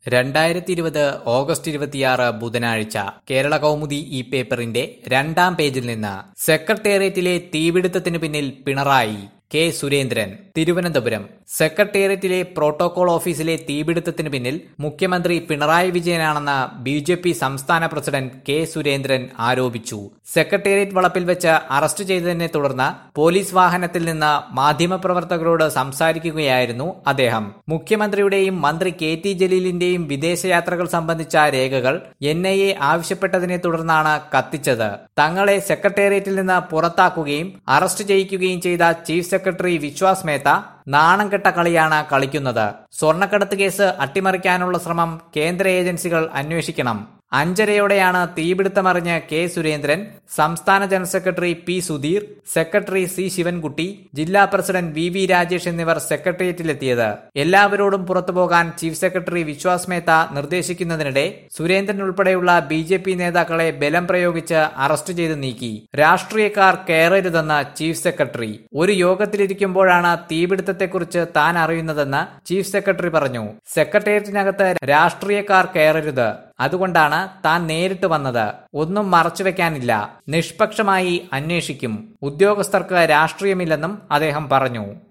രണ്ടായിരത്തി ഇരുപത് ഓഗസ്റ്റ് ഇരുപത്തിയാറ് ബുധനാഴ്ച കേരള കൗമുദി ഈ പേപ്പറിന്റെ രണ്ടാം പേജിൽ നിന്ന് സെക്രട്ടേറിയറ്റിലെ തീപിടുത്തത്തിന് പിന്നിൽ പിണറായി കെ സുരേന്ദ്രൻ തിരുവനന്തപുരം സെക്രട്ടേറിയറ്റിലെ പ്രോട്ടോകോൾ ഓഫീസിലെ തീപിടുത്തത്തിന് പിന്നിൽ മുഖ്യമന്ത്രി പിണറായി വിജയനാണെന്ന് ബി ജെ പി സംസ്ഥാന പ്രസിഡന്റ് കെ സുരേന്ദ്രൻ ആരോപിച്ചു സെക്രട്ടേറിയറ്റ് വളപ്പിൽ വെച്ച് അറസ്റ്റ് ചെയ്തതിനെ തുടർന്ന് പോലീസ് വാഹനത്തിൽ നിന്ന് മാധ്യമപ്രവർത്തകരോട് സംസാരിക്കുകയായിരുന്നു അദ്ദേഹം മുഖ്യമന്ത്രിയുടെയും മന്ത്രി കെ ടി ജലീലിന്റെയും വിദേശയാത്രകൾ സംബന്ധിച്ച രേഖകൾ എൻ ഐ എ ആവശ്യപ്പെട്ടതിനെ തുടർന്നാണ് കത്തിച്ചത് തങ്ങളെ സെക്രട്ടേറിയറ്റിൽ നിന്ന് പുറത്താക്കുകയും അറസ്റ്റ് ചെയ്യിക്കുകയും ചെയ്ത ചീഫ് സെക്രട്ടറി വിശ്വാസ് മേത്ത നാണം കെട്ട കളിയാണ് കളിക്കുന്നത് സ്വർണ്ണക്കടത്ത് കേസ് അട്ടിമറിക്കാനുള്ള ശ്രമം കേന്ദ്ര ഏജൻസികൾ അന്വേഷിക്കണം അഞ്ചരയോടെയാണ് തീപിടുത്തമറിഞ്ഞ് കെ സുരേന്ദ്രൻ സംസ്ഥാന general secretary P Sudheer secretary C Sivankutty ജില്ലാ പ്രസിഡന്റ് വി വി രാജേഷ് എന്നിവർ സെക്രട്ടേറിയറ്റിലെത്തിയത് എല്ലാവരോടും പുറത്തുപോകാൻ ചീഫ് സെക്രട്ടറി വിശ്വാസ് മേത്ത നിർദ്ദേശിക്കുന്നതിനിടെ സുരേന്ദ്രൻ ഉൾപ്പെടെയുള്ള ബി ജെ പി നേതാക്കളെ ബലം പ്രയോഗിച്ച് അറസ്റ്റ് ചെയ്ത് നീക്കി രാഷ്ട്രീയക്കാർ കയറരുതെന്ന് ചീഫ് സെക്രട്ടറി ഒരു യോഗത്തിലിരിക്കുമ്പോഴാണ് തീപിടുത്തത്തെക്കുറിച്ച് താൻ അറിയുന്നതെന്ന് ചീഫ് സെക്രട്ടറി പറഞ്ഞു സെക്രട്ടേറിയറ്റിനകത്ത് രാഷ്ട്രീയക്കാർ കയറരുത് അതുകൊണ്ടാണ് താൻ നേരിട്ട് വന്നത് ഒന്നും മറച്ചുവെക്കാനില്ല നിഷ്പക്ഷമായി അന്വേഷിക്കും ഉദ്യോഗസ്ഥർക്ക് രാഷ്ട്രീയമില്ലെന്നും അദ്ദേഹം പറഞ്ഞു